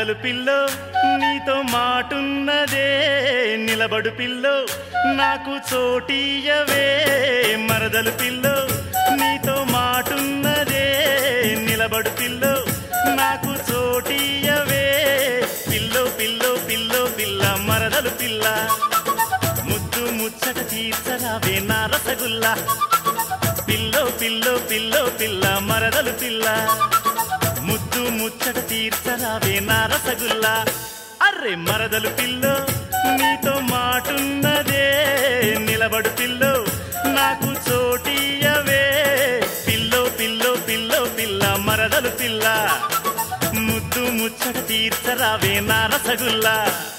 మరదలు పిల్లో నీతో మాటున్నదే నిలబడు పిల్లో నాకు చోటీయవే మరదలు పిల్లో నీతో మాటున్నదే నిలబడు పిల్లో నాకు చోటీయవే పిల్లో పిల్లో పిల్లో పిల్ల మరదలు పిల్ల ముద్దు ముచ్చట తీర్చరావే నా రసగుల్లా పిల్లో పిల్లో పిల్లో పిల్ల మరదలు పిల్ల ముద్దు ముచ్చట తీర్చరావే నా రసగుల్లా అర్రే మరదలు పిల్లో నీతో మాటున్నదే నిలబడు పిల్లో నాకు చోటీయవే పిల్లో పిల్లో పిల్లో పిల్ల మరదలు పిల్ల ముద్దు ముచ్చట తీర్చరావే నా రసగుల్లా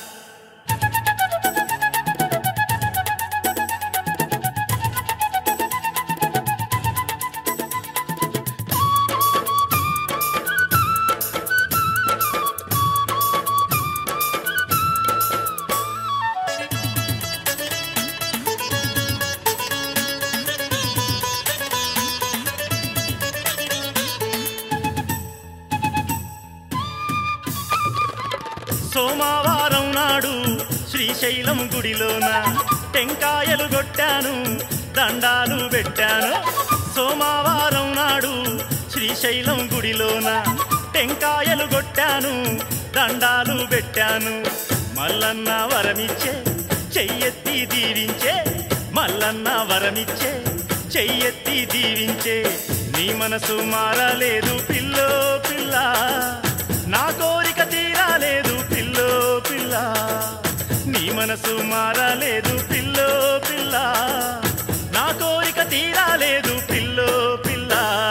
సోమవారం నాడు శ్రీశైలం గుడిలోన టెంకాయలు కొట్టాను దండాలు పెట్టాను సోమవారం నాడు శ్రీశైలం గుడిలోన టెంకాయలు కొట్టాను దండాలు పెట్టాను మల్లన్న వరమిచ్చే చెయ్యెత్తి దీవించే మల్లన్న వరమిచ్చే చెయ్యెత్తి దీవించే నీ మనసు మారలేదు పిల్లో పిల్ల నా కోరిక తీరాలేదు పిల్లో పిల్ల నీ మనసు మారలేదు పిల్లో పిల్ల నా కోరిక తీరాలేదు పిల్లో పిల్ల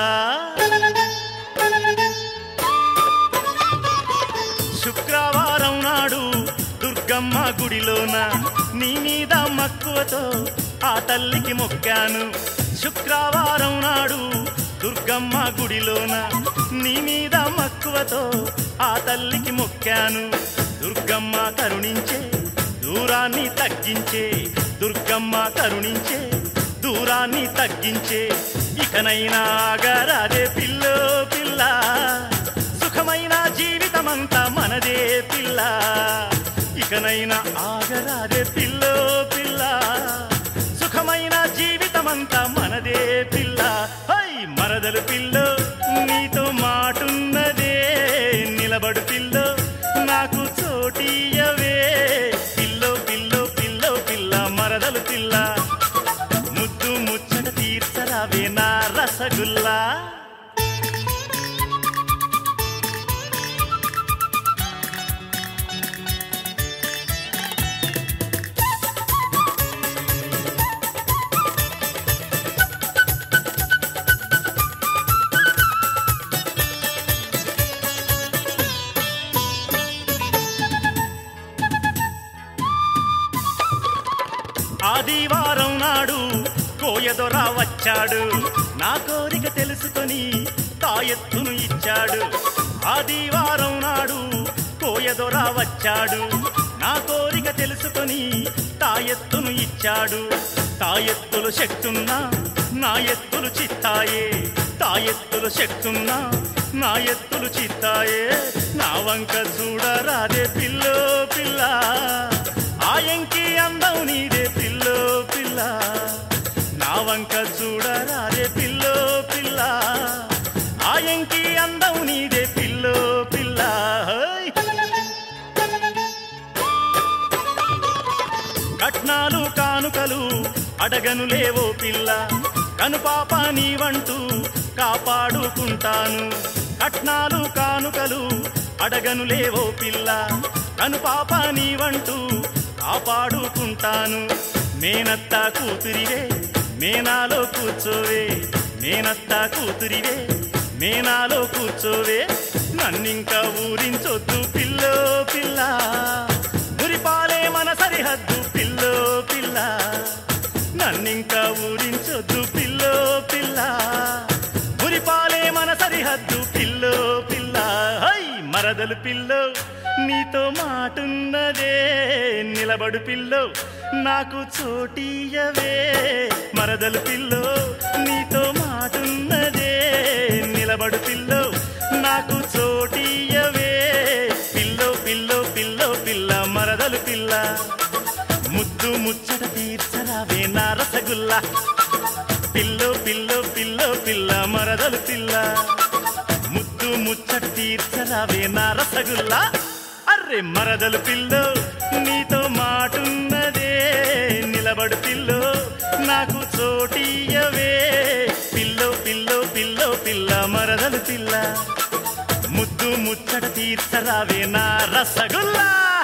శుక్రవారం నాడు దుర్గమ్మ గుడిలోన నీ మీద మక్కువతో ఆ తల్లికి మొక్కాను శుక్రవారం నాడు దుర్గమ్మ గుడిలోన నీ మీద మక్కువతో ఆ తల్లికి మొక్కాను దుర్గమ్మ కరుణించే దూరాన్ని తగ్గించే దుర్గమ్మ కరుణించే దూరాన్ని తగ్గించే ఇకనైనా ఆగరాదే పిల్లో పిల్ల సుఖమైన జీవితమంతా మనదే పిల్ల ఇకనైనా ఆగరాదే పిల్లో పిల్ల సుఖమైన జీవితమంతా మనదే పిల్ల హై మరదలు పిల్లో నీతో మాటున్నదే నిలబడు పిల్లో నాకు చోటీయవే పిల్లో పిల్లో పిల్లో పిల్ల మరదలు పిల్ల ముద్దు ముచ్చట తీర్చరావే నా రసగుల్లా ఆదివారం నాడు కోయదొర వచ్చాడు నా కోరిక తెలుసుకొని తాయెత్తును ఇచ్చాడు ఆదివారం నాడు కోయదొర వచ్చాడు నా కోరిక తెలుసుకొని తాయెత్తును ఇచ్చాడు తాయెత్తులు శక్తున్నా నా ఎత్తులు చిత్తాయే తాయెత్తులు శక్తున్నా నా ఎత్తులు చిత్తాయే నా వంక చూడరాదే పిల్లో పిల్ల ఆయంకి అందం నీదే పిల్లో పిల్ల నా వంక చూడరాదే పిల్లో పిల్ల ఆయంకి అందం నీదే పిల్లో పిల్ల హై! కట్నాలు కానుకలు అడగను లేవో పిల్ల కనుపాప నీవంటూ కాపాడుకుంటాను కట్నాలు కానుకలు అడగను లేవో పిల్ల కనుపాప నీవంటూ కాపాడుకుంటాను మేనత్త కూతురివే మేనాలో కూర్చోవే మేనత్త కూతురివే మేనాలో కూర్చోవే నన్నింక ఊరించొద్దు పిల్లో పిల్ల మురిపాలే మన సరిహద్దు పిల్లో పిల్ల నన్నింక ఊరించొద్దు పిల్లో పిల్ల మురిపాలే మన సరిహద్దు పిల్లో పిల్ల హై మరదలు పిల్లో నీతో మాటున్నదే నిలబడు పిల్లో నాకు చోటీయవే మరదలు పిల్లో నీతో మాటున్నదే నిలబడు పిల్లో నాకు చోటీయవే పిల్లో ముద్దు ముచ్చట తీర్చరావే నా రసగుల్లా పిల్లో పిల్లో పిల్లో పిల్ల మరదలు పిల్ల ముద్దు ముచ్చట తీర్చరావే నా రసగుల్లా అర్రె మరదలు పిల్లో నీతో మాటున్నదే నిలబడు పిల్లో నాకు చోటీయవే పిల్లో పిల్లో పిల్లో పిల్ల మరదలు పిల్ల ముద్దు ముచ్చట తీర్చరావే నా రసగుల్లా